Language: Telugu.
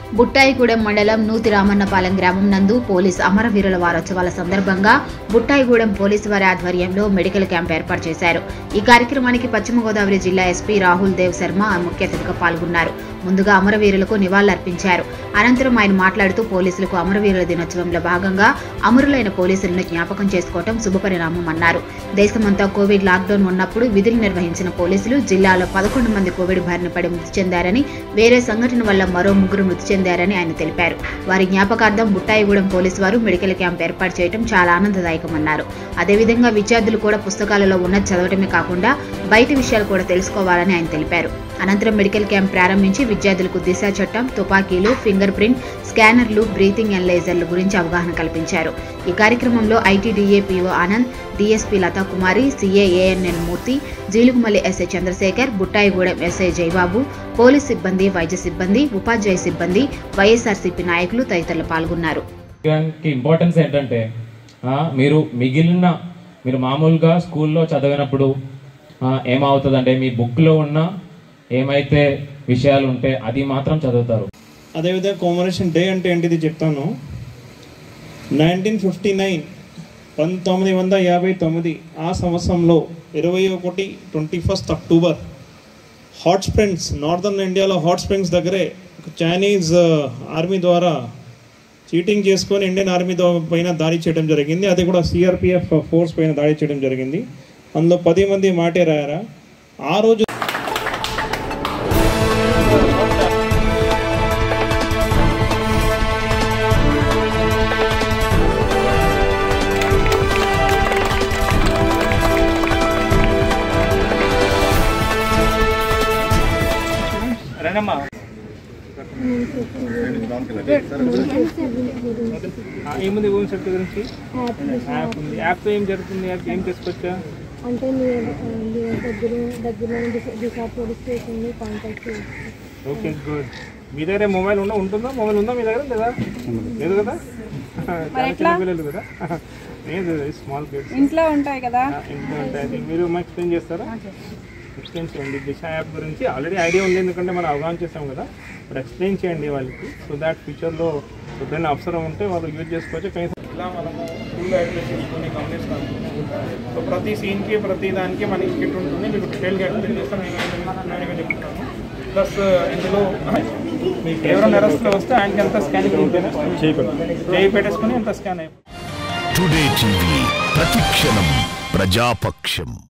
బుట్టాయిగూడెం మండలం నూతి రామన్నపాలెం గ్రామం నందు పోలీస్ అమరవీరుల వారోత్సవాల సందర్భంగా బుట్టాయిగూడెం పోలీసు వారి ఆధ్వర్యంలో మెడికల్ క్యాంప్ ఏర్పాటు చేశారు ఈ కార్యక్రమానికి పశ్చిమ గోదావరి జిల్లా ఎస్పీ రాహుల్ దేవ్ శర్మ ముఖ్య అతిథిగా పాల్గొన్నారు ముందుగా అమరవీరులకు నివాళులర్పించారు అనంతరం ఆయన మాట్లాడుతూ పోలీసులకు అమరవీరుల దినోత్సవంలో భాగంగా అమరులైన పోలీసులను జ్ఞాపకం చేసుకోవడం శుభపరిణామం అన్నారు దేశమంతా కోవిడ్ లాక్డౌన్ ఉన్నప్పుడు విధులు నిర్వహించిన పోలీసులు జిల్లాలో పదకొండు మంది కోవిడ్ బారిన పడి మృతి చెందారని వేరే సంఘటన వల్ల మరో ముగ్గురు మృతి చెందారని ఆయన తెలిపారు వారి జ్ఞాపకార్థం బుట్టాయిగూడెం పోలీసు వారు మెడికల్ క్యాంప్ ఏర్పాటు చేయడం చాలా ఆనందదాయకమన్నారు అదేవిధంగా విద్యార్థులు కూడా పుస్తకాలలో ఉన్నది చదవటమే కాకుండా బయట విషయాలు కూడా తెలుసుకోవాలని ఆయన తెలిపారు అనంతరం మెడికల్ క్యాంప్ ప్రారంభించి విద్యార్థులకు దిశ చట్టం తుపాకీలు ఫింగర్ ప్రింట్ స్కానర్లు బ్రీతింగ్ ఎనలైజర్ల గురించి అవగాహన కల్పించారు ఈ కార్యక్రమంలో ITDA PO Anand DSP Latha Kumari CA ANN Murthy Jeelugumilli SI Chandrasekhar Buttayigudem SI Jayababu police సిబ్బంది వైద్య సిబ్బంది ఉపాధ్యాయ సిబ్బంది వైఎస్ఆర్సీపీ నాయకులు తదితరులు పాల్గొన్నారు దానికి ఇంపార్టెన్స్ ఏంటంటే ఆ, మీరు మిగిలిన మీరు మామూలుగా స్కూల్లో చదివినప్పుడు ఆ, ఏమవుతుందంటే మీ బుక్లో ఉన్న ఏమైతే విషయాలు ఉంటే అది మాత్రం చదువుతారు అదేవిధంగా కోమరేషన్ డే అంటే ఏంటిది చెప్తాను నైన్టీన్ ఫిఫ్టీ నైన్ పంతొమ్మిది వందల యాభై తొమ్మిది ఆ సంవత్సరంలో ఇరవై ఒకటి twenty first October hot springs northern ఇండియాలో హాట్ స్ప్రింగ్స్ దగ్గరే ఒక చైనీస్ ఆర్మీ ద్వారా చీటింగ్ చేసుకొని ఇండియన్ ఆర్మీ దో- పైన దాడి చేయడం జరిగింది అది కూడా సిఆర్పిఎఫ్ ఫోర్స్ పైన దాడి చేయడం జరిగింది అందులో పది మంది మాటేరారా ఆ రోజు రణమ్మా ఏముంది ఓన్ సెట్ గురించి యాప్ ఉంది యాప్తో ఏం జరుగుతుంది యాప్ ఏం చేసుకోవచ్చా అంటే మీ మీ దగ్గర దగ్గర దిశ- దిశ పోలీస్ స్టేషన్ని కాంటాక్ట్ చేయొచ్చు ఓకే గుడ్ మీ దగ్గర మొబైల్ ఉందా ఉంటుందా మొబైల్ ఉందా మీ దగ్గర లేదా లేదు కదా చాలా చిన్న పిల్లలు కదా లేదు స్మాల్ కిడ్స్ ఇంట్లో ఉంటాయి కదా ఇంట్లో ఉంటాయి మీరు మాకు ఎక్స్ప్లెయిన్ చేస్తారా ఎక్స్ప్లెయిన్ చేయండి దిశ యాప్ గురించి ఆల్రెడీ ఐడియా ఉంది ఎందుకంటే మనం అవగాహన చేసాం కదా ఇప్పుడు ఎక్స్ప్లెయిన్ చేయండి వాళ్ళకి సో దాట్ ఫ్యూచర్లో ఎప్పుడైనా అవసరం ఉంటే వాళ్ళు యూజ్ చేసుకోవచ్చు కనీసం ఇలా మనము ఫుల్ అడ్రస్ చేసుకొని గమనిస్తాము సో ప్రతి సీన్కి ప్రతి దానికి మనకి కిట్ ఉంటుంది మీకు డీటెయిల్గా ఎక్స్ప్లెయిన్ చేస్తాను నేను చెప్తాను ప్లస్ ఇందులో ఎవరైనా అరెస్ట్లో వస్తే ఆయనకి ఎంత స్కానింగ్ ఉంటుంది చేయి పెట్టేసుకొని ఎంత స్కాన్ అయిపోతుంది టుడే టీవీ ప్రతిక్షణం ప్రజాపక్షం